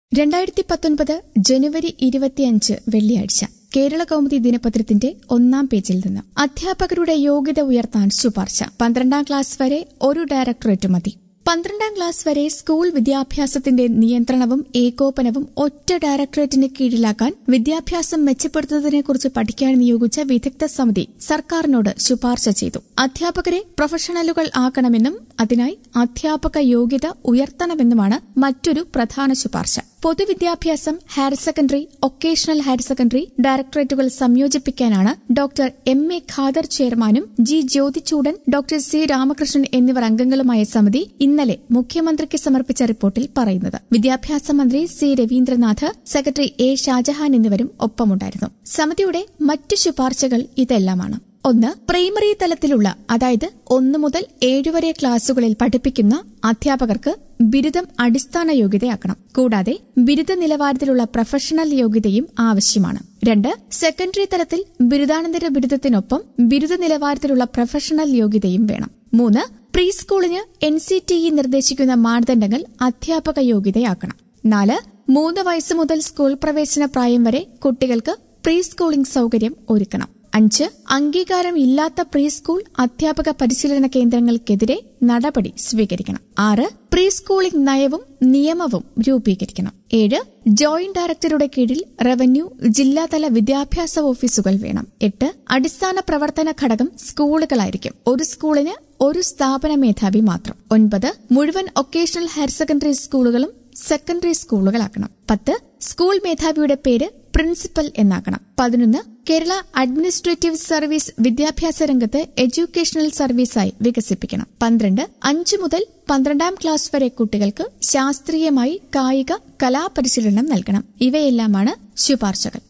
രണ്ടായിരത്തി പത്തൊൻപത് ജനുവരി ഇരുപത്തിയഞ്ച് വെള്ളിയാഴ്ച കേരള കൗമുദി ദിനപത്രത്തിന്റെ ഒന്നാം പേജിൽ നിന്ന് അധ്യാപകരുടെ യോഗ്യത ഉയർത്താൻ ശുപാർശ പന്ത്രണ്ടാം ക്ലാസ് വരെ ഒരു ഡയറക്ടറേറ്റ് മതി പന്ത്രണ്ടാം ക്ലാസ് വരെ സ്കൂൾ വിദ്യാഭ്യാസത്തിന്റെ നിയന്ത്രണവും ഏകോപനവും ഒറ്റ ഡയറക്ടറേറ്റിന് കീഴിലാക്കാൻ വിദ്യാഭ്യാസം മെച്ചപ്പെടുത്തുന്നതിനെക്കുറിച്ച് പഠിക്കാൻ നിയോഗിച്ച വിദഗ്ധ സമിതി സർക്കാരിനോട് ശുപാർശ ചെയ്തു അധ്യാപകരെ പ്രൊഫഷണലുകൾ ആക്കണമെന്നും അതിനായി അധ്യാപക യോഗ്യത ഉയർത്തണമെന്നുമാണ് മറ്റൊരു പ്രധാന ശുപാർശ പൊതുവിദ്യാഭ്യാസം higher secondary vocational higher secondary ഡയറക്ടറേറ്റുകൾ സംയോജിപ്പിക്കാനാണ് ഡോക്ടർ എം എ ഖാദർ ചെയർമാനും G Jyothichoodan doctor C Ramakrishnan എന്നിവർ അംഗങ്ങളുമായ സമിതി ഇന്നലെ മുഖ്യമന്ത്രിക്ക് സമർപ്പിച്ച റിപ്പോർട്ടിൽ പറയുന്നത് വിദ്യാഭ്യാസ മന്ത്രി C Raveendranath secretary A Shajahan എന്നിവരും ഒപ്പമുണ്ടായിരുന്നു സമിതിയുടെ മറ്റു ശുപാർശകൾ ഇതെല്ലാമാണ് ഒന്ന് പ്രൈമറി തലത്തിലുള്ള അതായത് ഒന്നു മുതൽ ഏഴുവരെ ക്ലാസുകളിൽ പഠിപ്പിക്കുന്ന അധ്യാപകർക്ക് ബിരുദം അടിസ്ഥാന യോഗ്യതയാക്കണം കൂടാതെ ബിരുദ നിലവാരത്തിലുള്ള പ്രൊഫഷണൽ യോഗ്യതയും ആവശ്യമാണ് രണ്ട് സെക്കൻഡറി തലത്തിൽ ബിരുദാനന്തര ബിരുദത്തിനൊപ്പം ബിരുദ നിലവാരത്തിലുള്ള പ്രൊഫഷണൽ യോഗ്യതയും വേണം മൂന്ന് പ്രീ സ്കൂളിന് എൻ സി ടി ഇ നിർദ്ദേശിക്കുന്ന മാനദണ്ഡങ്ങൾ അധ്യാപക യോഗ്യതയാക്കണം നാല് മൂന്ന് വയസ്സ് മുതൽ സ്കൂൾ പ്രവേശന പ്രായം വരെ കുട്ടികൾക്ക് പ്രീ സ്കൂളിംഗ് സൌകര്യം ഒരുക്കണം അഞ്ച് അംഗീകാരം ഇല്ലാത്ത പ്രീ സ്കൂൾ അധ്യാപക പരിശീലന കേന്ദ്രങ്ങൾക്കെതിരെ നടപടി സ്വീകരിക്കണം ആറ് പ്രീ സ്കൂളിംഗ് നയവും നിയമവും രൂപീകരിക്കണം ഏഴ് ജോയിന്റ് ഡയറക്ടറുടെ കീഴിൽ റവന്യൂ ജില്ലാതല വിദ്യാഭ്യാസ ഓഫീസുകൾ വേണം എട്ട് അടിസ്ഥാന പ്രവർത്തന ഘടകം സ്കൂളുകളായിരിക്കും ഒരു സ്കൂളിന് ഒരു സ്ഥാപന മേധാവി മാത്രം ഒൻപത് മുഴുവൻ ഒക്കേഷണൽ ഹയർ സെക്കൻഡറി സ്കൂളുകളും സെക്കൻഡറി സ്കൂളുകളാക്കണം പത്ത് സ്കൂൾ മേധാവിയുടെ പേര് പ്രിൻസിപ്പൽ എന്നാക്കണം പതിനൊന്ന് കേരള അഡ്മിനിസ്ട്രേറ്റീവ് സർവീസ് വിദ്യാഭ്യാസ രംഗത്ത് എഡ്യൂക്കേഷണൽ സർവീസായി വികസിപ്പിക്കണം പന്ത്രണ്ട് അഞ്ചു മുതൽ പന്ത്രണ്ടാം ക്ലാസ് വരെ കുട്ടികൾക്ക് ശാസ്ത്രീയമായി കായിക കലാപരിശീലനം നൽകണം ഇവയെല്ലാമാണ് ശുപാർശകൾ